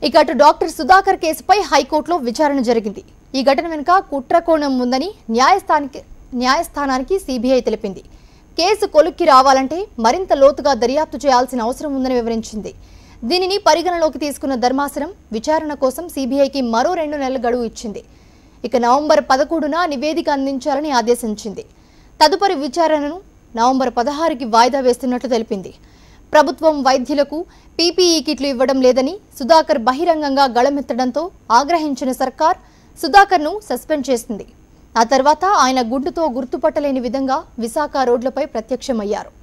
ఇక అటు డాక్టర్ సుధాకర్ కేసుపై హైకోర్టులో విచారణ జరిగింది ఈ ఘటన వెనుక కుట్ర కోణం ఉందని న్యాయస్థానికి న్యాయస్థానానికి సిబిఐ తెలిపింది కేసు కొలుక్కి రావాలంటే మరింత లోతుగా దర్యాప్తు చేయాల్సిన అవసరం ఉందని వివరించింది దీనిని పరిగణలోకి తీసుకున్న ధర్మాసనం విచారణ కోసం సిబిఐకి మరో రెండు నెలల గడువు ఇచ్చింది ఇక నవంబర్ పదకొండున నివేదిక అందించాలని ఆదేశించింది తదుపరి విచారణను నవంబర్ పదహారుకి వాయిదా వేస్తున్నట్లు తెలిపింది ప్రభుత్వం వైద్యులకు పీపీఈ కిట్లు ఇవ్వడం లేదని సుధాకర్ బహిరంగంగా గళమెత్తడంతో ఆగ్రహించిన సర్కార్ సుధాకర్ను సస్పెండ్ చేసింది ఆ తర్వాత ఆయన గుండుతో గుర్తుపట్టలేని విధంగా విశాఖ రోడ్లపై ప్రత్యక్షమయ్యారు